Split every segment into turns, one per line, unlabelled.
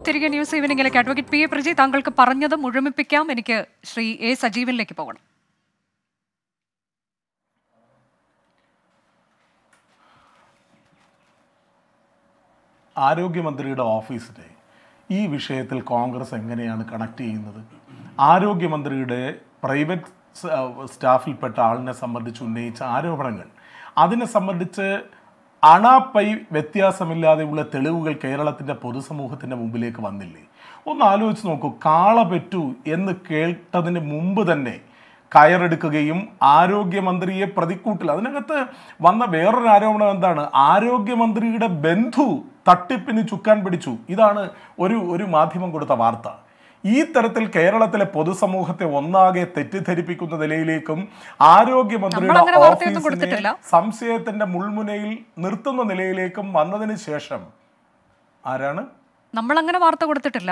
തിരികെ ന്യൂസ് ഈവനിങ്ങിലേക്ക് advocate P A Praji താങ്കൾക്ക് പറഞ്ഞത് മുഴുമിപ്പിക്കാം എനിക്ക് ശ്രീ എ സജീവനിലേക്ക് പോകണം
ആരോഗ്യമന്ത്രിയുടെ ഓഫീസിനെ ഈ വിഷയത്തിൽ കോൺഗ്രസ് എങ്ങനെയാണ് കണക്ട് ചെയ്യുന്നത് ആരോഗ്യമന്ത്രിയുടെ പ്രൈവറ്റ് സ്- ആ, സ്റ്റാഫിൽപ്പെട്ട ആളിനെ സംബന്ധിച്ച് ഉന്നയിച്ച ആരോപണങ്ങൾ അതിനെ സംബന്ധിച്ച് അണാപ്പൈ വ്യത്യാസമില്ലാതെയുള്ള തെളിവുകൾ കേരളത്തിൻ്റെ പൊതുസമൂഹത്തിൻ്റെ മുമ്പിലേക്ക് വന്നില്ലേ ഒന്ന് ആലോചിച്ച് നോക്കൂ കാള പെറ്റു എന്ന് കേട്ടതിന് മുമ്പ് തന്നെ കയറെടുക്കുകയും ആരോഗ്യമന്ത്രിയെ പ്രതിക്കൂട്ടിൽ അതിനകത്ത് വന്ന വേറൊരു ആരോപണം എന്താണ് ആരോഗ്യമന്ത്രിയുടെ ബന്ധു തട്ടിപ്പിന് ചുക്കാൻ പിടിച്ചു ഇതാണ് ഒരു ഒരു മാധ്യമം കൊടുത്ത വാർത്ത ഈ തരത്തിൽ കേരളത്തിലെ പൊതുസമൂഹത്തെ ഒന്നാകെ തെറ്റിദ്ധരിപ്പിക്കുന്ന നിലയിലേക്കും ആരോഗ്യമന്ത്രിയുടെ
നമ്മളങ്ങനെ വാർത്തയൊന്നും
ഓഫീസിനെ
കൊടുത്തിട്ടില്ല.
സംശയത്തിന്റെ മുൾമുനയിൽ നിർത്തുന്ന നിലയിലേക്കും വന്നതിന് ശേഷം ആരാണ്
നമ്മൾ അങ്ങനെ വാർത്ത കൊടുത്തിട്ടില്ല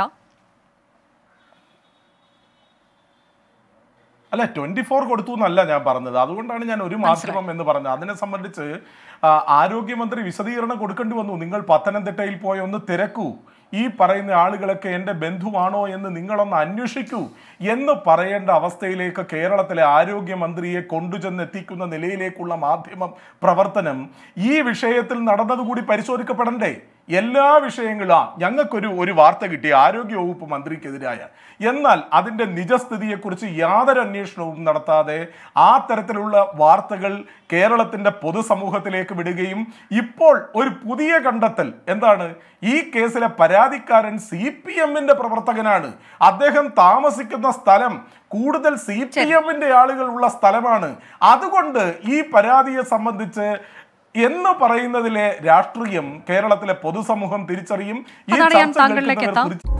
അല്ല ട്വന്റി ഫോർ കൊടുത്തു എന്നല്ല ഞാൻ പറഞ്ഞത് അതുകൊണ്ടാണ് ഞാൻ ഒരു മാധ്യമം എന്ന് പറഞ്ഞത് അതിനെ സംബന്ധിച്ച് ആ, ആരോഗ്യമന്ത്രി വിശദീകരണം കൊടുക്കേണ്ടി വന്നു നിങ്ങൾ പത്തനംതിട്ടയിൽ പോയി ഒന്ന് തിരക്കൂ ഈ പറയുന്ന ആളുകളൊക്കെ എൻ്റെ ബന്ധുവാണോ എന്ന് നിങ്ങളൊന്ന് അന്വേഷിക്കൂ എന്ന് പറയേണ്ട അവസ്ഥയിലേക്ക് കേരളത്തിലെ ആരോഗ്യമന്ത്രിയെ കൊണ്ടുചെന്ന് എത്തിക്കുന്ന നിലയിലേക്കുള്ള മാധ്യമ പ്രവർത്തനം ഈ വിഷയത്തിൽ നടന്നതുകൂടി പരിശോധിക്കപ്പെടണ്ടേ എല്ലാ വിഷയങ്ങളും ആ ഞങ്ങൾക്കൊരു ഒരു വാർത്ത കിട്ടി ആരോഗ്യ വകുപ്പ് മന്ത്രിക്കെതിരായ എന്നാൽ അതിൻ്റെ നിജസ്ഥിതിയെക്കുറിച്ച് യാതൊരു അന്വേഷണവും നടത്താതെ ആ തരത്തിലുള്ള വാർത്തകൾ കേരളത്തിൻ്റെ പൊതുസമൂഹത്തിലേക്ക് വിടുകയും ഇപ്പോൾ ഒരു പുതിയ കണ്ടെത്തൽ എന്താണ് ഈ കേസിലെ പരാതിക്കാരൻ സി പി എമ്മിന്റെ പ്രവർത്തകനാണ് അദ്ദേഹം താമസിക്കുന്ന സ്ഥലം കൂടുതൽ സി പി എമ്മിന്റെ ആളുകൾ ഉള്ള സ്ഥലമാണ് അതുകൊണ്ട് ഈ പരാതിയെ സംബന്ധിച്ച് എന്ന് പറയുന്നതിലെ രാഷ്ട്രീയം കേരളത്തിലെ പൊതുസമൂഹം തിരിച്ചറിയും ഈ
അതാണ് ഞാൻ
ചർച്ച
താങ്കളിലേക്ക്
കേൾക്കുന്നവർ
എത്താം
തിരിച്ച്